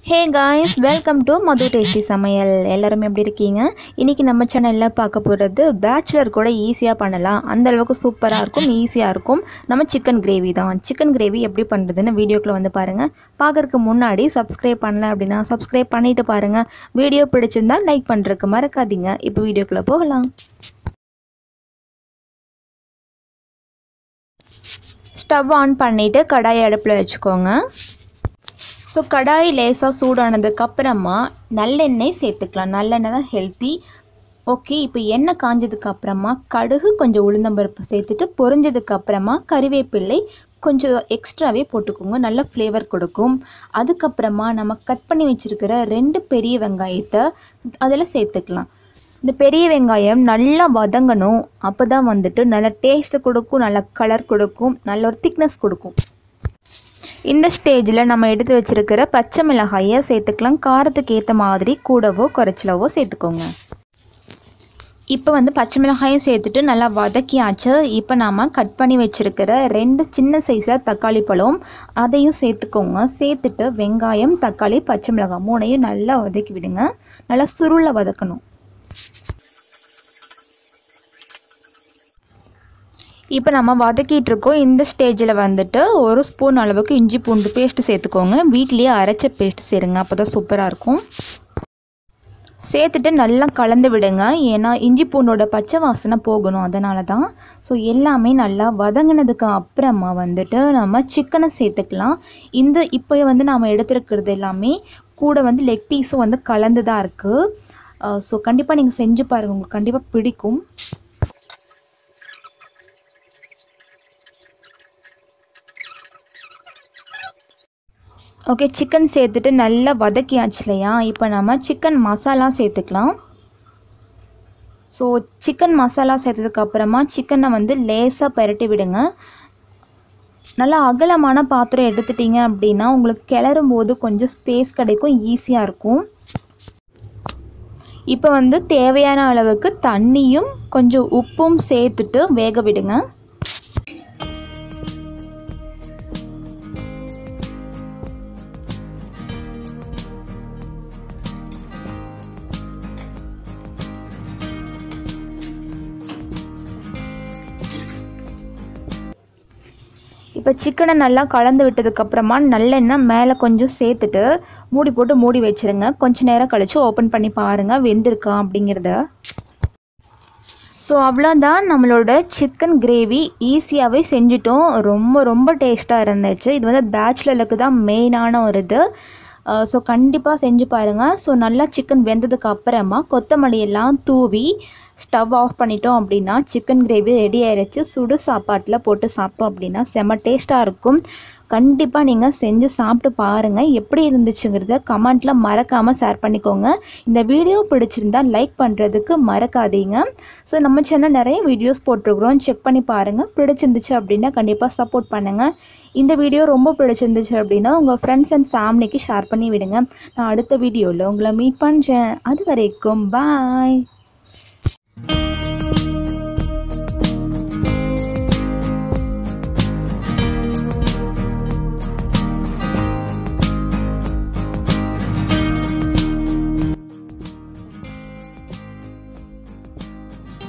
hey guys welcome to Madhu tasty சமையல் எல்லாரும் எப்படி இருக்கீங்க இன்றைக்கி நம்ம சேனலில் பார்க்க போகிறது பேச்சுலர் கூட ஈஸியாக பண்ணலாம் அந்த அளவுக்கு சூப்பராக இருக்கும் ஈஸியாக இருக்கும் நம்ம சிக்கன் கிரேவி தான் சிக்கன் கிரேவி எப்படி பண்ணுறதுன்னு வீடியோக்குள்ளே வந்து பாருங்கள் பார்க்கறதுக்கு முன்னாடி சப்ஸ்கிரைப் பண்ணல அப்படின்னா சப்ஸ்கிரைப் பண்ணிவிட்டு பாருங்கள் வீடியோ பிடிச்சிருந்தா லைக் பண்ணுறதுக்கு மறக்காதீங்க இப்போ வீடியோக்குள்ளே போகலாம் ஸ்டவ் ஆன் பண்ணிவிட்டு கடாயை அடுப்பில் வச்சுக்கோங்க ஸோ கடாய் லேசாக சூடானதுக்கு அப்புறமா நல்லெண்ணெய் சேர்த்துக்கலாம் நல்லெண்ணெய் தான் ஹெல்த்தி ஓகே இப்போ எண்ணெய் காஞ்சதுக்கு அப்புறமா கடுகு கொஞ்சம் உளுந்தம்பருப்பு சேர்த்துட்டு பொரிஞ்சதுக்கு அப்புறமா கறிவேப்பிள்ளை கொஞ்சம் எக்ஸ்ட்ராவே போட்டுக்கோங்க நல்ல ஃப்ளேவர் கொடுக்கும் அதுக்கப்புறமா நம்ம கட் பண்ணி வச்சுருக்கிற ரெண்டு பெரிய வெங்காயத்தை அதில் சேர்த்துக்கலாம் இந்த பெரிய வெங்காயம் நல்லா வதங்கணும் அப்போ தான் வந்துட்டு நல்ல டேஸ்ட்டு கொடுக்கும் நல்ல கலர் கொடுக்கும் நல்ல ஒரு திக்னஸ் கொடுக்கும் இந்த ஸ்டேஜில் நம்ம எடுத்து வச்சுருக்கிற பச்சை மிளகாயை சேர்த்துக்கலாம் காரத்துக்கு ஏற்ற மாதிரி கூடவோ குறைச்சலவோ சேர்த்துக்கோங்க இப்போ வந்து பச்சை மிளகாயும் சேர்த்துட்டு நல்லா வதக்கியாச்சு இப்போ நாம் கட் பண்ணி வச்சுருக்கிற ரெண்டு சின்ன சைஸில் தக்காளி பழம் அதையும் சேர்த்துக்கோங்க சேர்த்துட்டு வெங்காயம் தக்காளி பச்சை மிளகாய் மூணையும் நல்லா வதக்கி விடுங்க நல்லா சுருளை வதக்கணும் இப்போ நம்ம வதக்கிட்டு இருக்கோம் இந்த ஸ்டேஜில் வந்துட்டு ஒரு ஸ்பூன் அளவுக்கு இஞ்சி பூண்டு பேஸ்ட்டு சேர்த்துக்கோங்க வீட்லேயே அரைச்ச பேஸ்ட் சேருங்க அப்போ தான் சூப்பராக இருக்கும் சேர்த்துட்டு நல்லா கலந்து விடுங்க ஏன்னா இஞ்சி பூண்டோட பச்சை வாசனை போகணும் அதனால தான் ஸோ எல்லாமே நல்லா வதங்கினதுக்கு அப்புறமா வந்துட்டு நம்ம சிக்கனை சேர்த்துக்கலாம் இந்த இப்போ வந்து நாம் எடுத்துருக்கிறது எல்லாமே கூட வந்து லெக் பீஸும் வந்து கலந்து தான் இருக்குது ஸோ கண்டிப்பாக நீங்கள் செஞ்சு பாருங்கள் உங்களுக்கு கண்டிப்பாக பிடிக்கும் ஓகே சிக்கன் சேர்த்துட்டு நல்லா வதக்கியாச்சு இல்லையா இப்போ நம்ம சிக்கன் மசாலா சேர்த்துக்கலாம் ஸோ சிக்கன் மசாலா சேர்த்ததுக்கு அப்புறமா சிக்கனை வந்து லேசாக பரட்டி விடுங்க நல்லா அகலமான பாத்திரம் எடுத்துட்டிங்க அப்படின்னா உங்களுக்கு கிளறும் போது கொஞ்சம் ஸ்பேஸ் கிடைக்கும் ஈஸியாக இருக்கும் இப்போ வந்து தேவையான அளவுக்கு தண்ணியும் கொஞ்சம் உப்பும் சேர்த்துட்டு வேக விடுங்க இப்போ சிக்கனை நல்லா கலந்து விட்டதுக்கப்புறமா நல்லெண்ணெய் மேலே கொஞ்சம் சேர்த்துட்டு மூடி போட்டு மூடி வச்சுருங்க கொஞ்சம் நேரம் கழித்து ஓப்பன் பண்ணி பாருங்கள் வெந்திருக்கா அப்படிங்கிறத ஸோ அவ்வளோதான் நம்மளோட சிக்கன் கிரேவி ஈஸியாகவே செஞ்சிட்டோம் ரொம்ப ரொம்ப டேஸ்ட்டாக இருந்துச்சு இது வந்து பேச்சுலருக்கு தான் மெயினான ஒரு இது ஸோ கண்டிப்பாக செஞ்சு பாருங்கள் ஸோ நல்லா சிக்கன் வெந்ததுக்கு அப்புறமா கொத்தமல்லி எல்லாம் தூவி ஸ்டவ் ஆஃப் பண்ணிட்டோம் அப்படின்னா சிக்கன் கிரேவி ரெடி ஆயிடுச்சு சுடு சாப்பாட்டில் போட்டு சாப்பிட்டோம் அப்படின்னா செம்ம டேஸ்ட்டாக இருக்கும் கண்டிப்பாக நீங்கள் செஞ்சு சாப்பிட்டு பாருங்கள் எப்படி இருந்துச்சுங்கிறத கமெண்ட்டில் மறக்காமல் ஷேர் பண்ணிக்கோங்க இந்த வீடியோ பிடிச்சிருந்தா லைக் பண்ணுறதுக்கு மறக்காதீங்க ஸோ நம்ம சேனல் நிறைய வீடியோஸ் போட்டிருக்கிறோம் செக் பண்ணி பாருங்கள் பிடிச்சிருந்துச்சு அப்படின்னா கண்டிப்பாக சப்போர்ட் பண்ணுங்கள் இந்த வீடியோ ரொம்ப பிடிச்சிருந்துச்சு அப்படின்னா உங்கள் ஃப்ரெண்ட்ஸ் அண்ட் ஃபேமிலிக்கு ஷேர் பண்ணி விடுங்க நான் அடுத்த வீடியோவில் உங்களை மீட் பண்ணுறேன் அது வரைக்கும் பாய்